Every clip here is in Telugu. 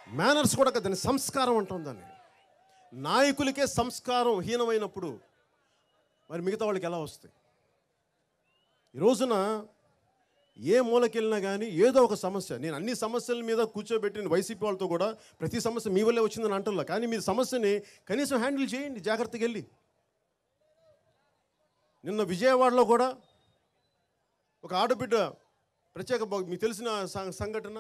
మేనర్స్ కూడా కదా దాన్ని సంస్కారం అంటాం దాన్ని నాయకులకే సంస్కారం హీనమైనప్పుడు మరి మిగతా వాళ్ళకి ఎలా వస్తాయి ఈ రోజున ఏ మూలకెళ్ళినా కానీ ఏదో ఒక సమస్య నేను అన్ని సమస్యల మీద కూర్చోబెట్టిన వైసీపీ వాళ్ళతో కూడా ప్రతి సమస్య మీ వల్లే వచ్చిందని అంటున్నా కానీ మీ సమస్యని కనీసం హ్యాండిల్ చేయండి జాగ్రత్తగా వెళ్ళి నిన్న విజయవాడలో కూడా ఒక ఆడబిడ్డ ప్రత్యేక బ- మీకు తెలిసిన సం- సంఘటన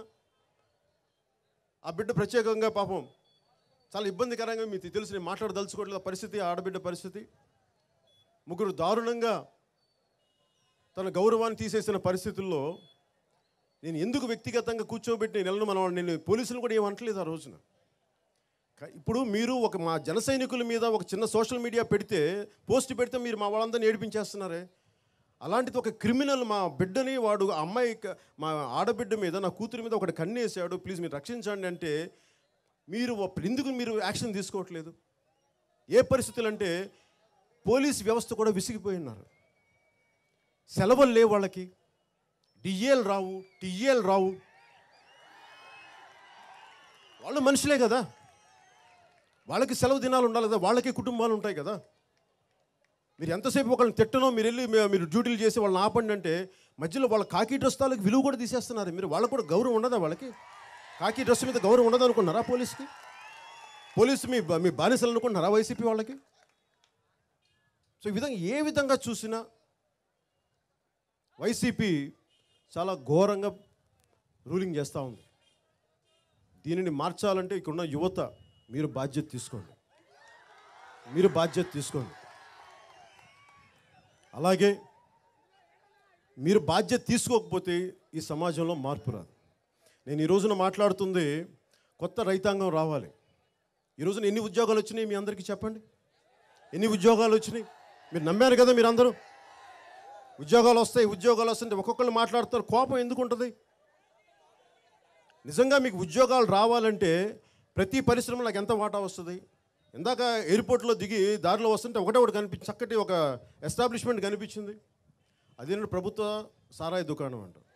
ఆ బిడ్డ ప్రత్యేకంగా పాపం చాలా ఇబ్బందికరంగా మీకు తెలిసి నేను మాట్లాడదలుచుకోవట్లేదు ఆ పరిస్థితి ఆ ఆడబిడ్డ పరిస్థితి ముగ్గురు దారుణంగా తన గౌరవాన్ని తీసేసిన పరిస్థితుల్లో నేను ఎందుకు వ్యక్తిగతంగా కూర్చోబెట్టి నేను వెళ్ళను మనం నేను పోలీసులు కూడా ఏమంటలేదు ఆ రోజున క- ఇప్పుడు మీరు ఒక మా జన సైనికుల మీద ఒక చిన్న సోషల్ మీడియా పెడితే పోస్ట్ పెడితే మీరు మా వాళ్ళందరినీ ఏడిపించేస్తున్నారే అలాంటిది ఒక క్రిమినల్ మా బిడ్డని వాడు ఆ అమ్మాయి క- మా ఆడబిడ్డ మీద నా కూతురి మీద ఒకటి కన్నేసాడు ప్లీజ్ మీరు రక్షించండి అంటే మీరు ఒక- ఎందుకు మీరు యాక్షన్ తీసుకోవట్లేదు ఏ పరిస్థితులు అంటే పోలీస్ వ్యవస్థ కూడా విసిగిపోయి ఉన్నారు సెలవులు లేవు వాళ్ళకి డిఏలు రావు టిఏలు రావు వాళ్ళు మనుషులే కదా వాళ్ళకి సెలవు దినాలు ఉండాలి కదా వాళ్ళకి కుటుంబాలు ఉంటాయి కదా మీరు ఎంతసేపు ఒకళ్ళని తిట్టనో మీరు వెళ్ళి మీ- మీరు డ్యూటీలు చేసి వాళ్ళని ఆపండి అంటే మధ్యలో వాళ్ళ కాకి డ్రెస్ తాలూకు విలువ కూడా తీసేస్తున్నారు మీరు వాళ్ళకు కూడా గౌరవం ఉండదా వాళ్ళకి కాకి డ్రెస్ మీద గౌరవం ఉండదు అనుకున్నారా పోలీస్కి పోలీసు మీ బ- మీ బానిసలు అనుకుంటున్నారా వైసీపీ వాళ్ళకి సో ఈ విధంగా ఏ విధంగా చూసినా వైసీపీ చాలా ఘోరంగా రూలింగ్ చేస్తూ ఉంది దీనిని మార్చాలంటే ఇక్కడున్న యువత మీరు బాధ్యత తీసుకోండి మీరు బాధ్యత తీసుకోండి అలాగే మీరు బాధ్యత తీసుకోకపోతే ఈ సమాజంలో మార్పు రాదు నేను ఈ రోజున మాట్లాడుతుంది కొత్త రైతాంగం రావాలి ఈ రోజున ఎన్ని ఉద్యోగాలు వచ్చినాయి మీ అందరికీ చెప్పండి ఎన్ని ఉద్యోగాలు వచ్చినాయి మీరు నమ్మారు కదా మీరు అందరూ ఉద్యోగాలు వస్తాయి ఉద్యోగాలు వస్తుంటే ఒక్కొక్కరు మాట్లాడతారు కోపం ఎందుకు ఉంటుంది నిజంగా మీకు ఉద్యోగాలు రావాలంటే ప్రతి పరిశ్రమలో నాకు ఎంత వాటా వస్తుంది ఇందాక ఎయిర్పోర్ట్లో దిగి దారిలో వస్తుంటే ఒకటే ఒకటి కనిపించి చక్కటి ఒక ఎస్టాబ్లిష్మెంట్ కనిపించింది అదేంటి ప్రభుత్వ సారాయి దుకాణం అంట